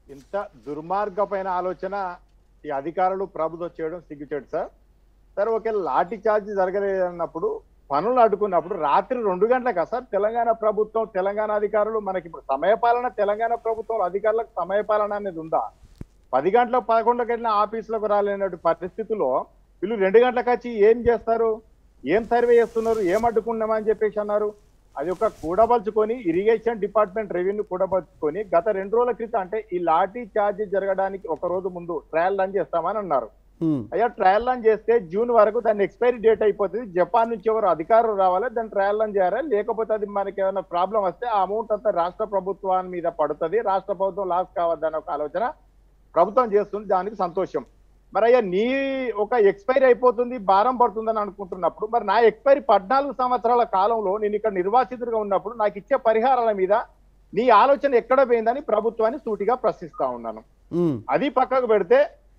ఇంత దుర్మార్గమైన ఆలోచన ఈ అధికారులు ప్రభుత్వం చేయడం సిగ్గుచేటు సార్ సార్ ఒకవేళ లాఠీ చార్జ్ జరగలేదన్నప్పుడు పనులు అడ్డుకున్నప్పుడు రాత్రి రెండు గంటలకా సార్ తెలంగాణ ప్రభుత్వం తెలంగాణ అధికారులు మనకి ఇప్పుడు సమయపాలన తెలంగాణ ప్రభుత్వం అధికారులకు సమయపాలన అనేది ఉందా పది గంటలకు పదకొండుకి వెళ్ళిన ఆఫీసులకు రాలేనటువంటి పరిస్థితుల్లో వీళ్ళు రెండు గంటలకు వచ్చి ఏం చేస్తారు ఏం సర్వే చేస్తున్నారు ఏం అడ్డుకున్నామని చెప్పేసి అన్నారు అది ఒక కూడబలుచుకొని ఇరిగేషన్ డిపార్ట్మెంట్ రెవెన్యూ కూడబలుచుకొని గత రెండు రోజుల క్రితం అంటే ఈ లాఠీ చార్జ్ జరగడానికి ఒక రోజు ముందు ట్రయల్ రన్ చేస్తామని అన్నారు ఉమ్, అయ్యా ట్రయల్ రన్ చేస్తే జూన్ వరకు దాని ఎక్స్పైరీ డేట్ అయిపోతుంది జపాన్ నుంచి ఎవరు అధికారులు రావాలి దాన్ని ట్రయల్ రన్ చేయాలి లేకపోతే అది మనకి ఏమైనా ప్రాబ్లం వస్తే ఆ అమౌంట్ అంతా రాష్ట్ర ప్రభుత్వాన్ని మీద పడుతుంది రాష్ట్ర ప్రభుత్వం లాస్ కావద్దన్న ఒక ఆలోచన ప్రభుత్వం చేస్తుంది దానికి సంతోషం మరి అయ్యా నీ ఒక ఎక్స్పైరీ అయిపోతుంది భారం పడుతుందని అనుకుంటున్నప్పుడు మరి నా ఎక్స్పైరీ పద్నాలుగు సంవత్సరాల కాలంలో నేను ఇక్కడ నిర్వాసితుడిగా ఉన్నప్పుడు నాకు ఇచ్చే పరిహారాల మీద నీ ఆలోచన ఎక్కడ పోయిందని ప్రభుత్వాన్ని సూటిగా ప్రశ్నిస్తా ఉన్నాను ఉమ్, అది పక్కకు పెడితే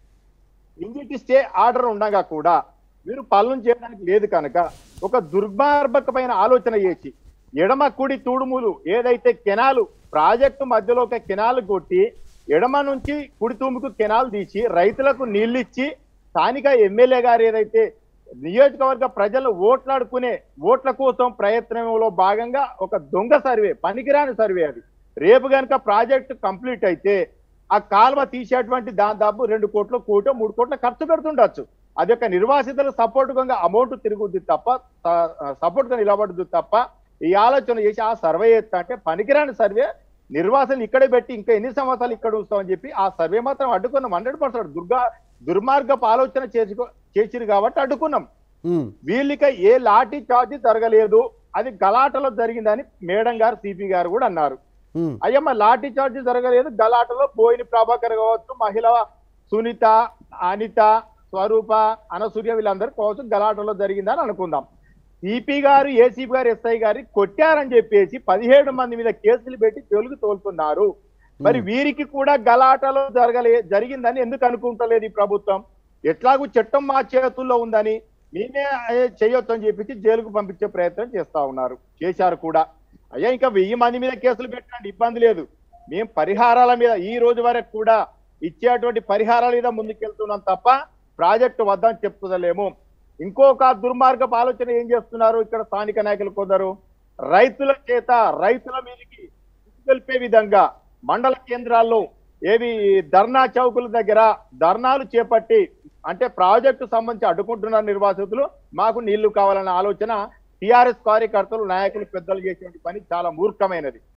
ఇంజిటి స్టే ఆర్డర్ ఉండగా కూడా మీరు పాలన చేయడానికి లేదు కనుక ఒక దుర్మార్గకమైన ఆలోచన చేసి ఎడమ కుడి తూడుములు ఏదైతే కెనాలు ప్రాజెక్టు మధ్యలో ఒక కెనాల్ కొట్టి ఎడమ నుంచి కుడి తూముకు కెనాల్ తీసి రైతులకు నీళ్లు ఇచ్చి స్థానిక ఎమ్మెల్యే గారు ఏదైతే నియోజకవర్గ ప్రజలు ఓట్లాడుకునే ఓట్ల కోసం ప్రయత్నంలో భాగంగా ఒక దొంగ సర్వే పనికిరాని సర్వే అది రేపు గనుక ప్రాజెక్టు కంప్లీట్ అయితే ఆ కాలువ తీసేటువంటి దాదాపు రెండు కోట్ల కోట మూడు కోట్ల ఖర్చు పెడుతుండొచ్చు అది ఒక నిర్వాసితుల సపోర్ట్ గా అమౌంట్ తిరుగుద్ది తప్ప సపోర్ట్ గా నిలబడుద్ది తప్ప ఈ ఆలోచన చేసి ఆ సర్వే చేస్తా అంటే పనికిరాని సర్వే నిర్వాసన ఇక్కడే పెట్టి ఇంకా ఎన్ని సంవత్సరాలు ఇక్కడ ఉంచుతామని చెప్పి ఆ సర్వే మాత్రం అడ్డుకున్నాం హండ్రెడ్ పర్సెంట్ దుర్గా దుర్మార్గపు ఆలోచన చేసుకో చేసిరు కాబట్టి అడ్డుకున్నాం ఉమ్, వీళ్ళకి ఏ లాఠీ చార్జ్ జరగలేదు అది గలాటలో జరిగిందని మేడం గారు సిపి గారు కూడా అన్నారు ఉమ్, అయ్యమ్మ లాఠీ చార్జ్ జరగలేదు గలాటలో బోయిని ప్రభాకర్ కావచ్చు మహిళ సునీత అనిత స్వరూప అనసూర్య వీళ్ళందరూ కావచ్చు గలాటలో జరిగిందని అనుకుందాం సిపి గారు ఏసీపీ గారు ఎస్ఐ గారి కొట్టారని చెప్పేసి పదిహేడు మంది మీద కేసులు పెట్టి తెలుగు తోలుతున్నారు మరి వీరికి కూడా గలాటలో జరగలే జరిగిందని ఎందుకు అనుకుంటలేదు ఈ ప్రభుత్వం ఎట్లాగూ చట్టం మా చేతుల్లో ఉందని మేమే చేయొచ్చు అని చెప్పేసి జైలుకు పంపించే ప్రయత్నం చేస్తా ఉన్నారు చేశారు కూడా అయ్యా ఇంకా వెయ్యి మంది మీద కేసులు పెట్టండి ఇబ్బంది లేదు మేము పరిహారాల మీద ఈ రోజు వరకు కూడా ఇచ్చేటువంటి పరిహారాల మీద ముందుకెళ్తున్నాం తప్ప ప్రాజెక్టు వద్దని చెప్తుందలేము ఇంకొక దుర్మార్గపు ఆలోచన ఏం చేస్తున్నారు ఇక్కడ స్థానిక నాయకులు కొందరు రైతుల చేత రైతుల మీదకి తెలిపే విధంగా మండల కేంద్రాల్లో ఏవి ధర్నా చౌకుల దగ్గర ధర్నాలు చేపట్టి అంటే ప్రాజెక్టు సంబంధించి అడ్డుకుంటున్న నిర్వాసితులు మాకు నీళ్లు కావాలన్న ఆలోచన టిఆర్ఎస్ కార్యకర్తలు నాయకులు పెద్దలు చేసేటువంటి పని చాలా మూర్ఖమైనది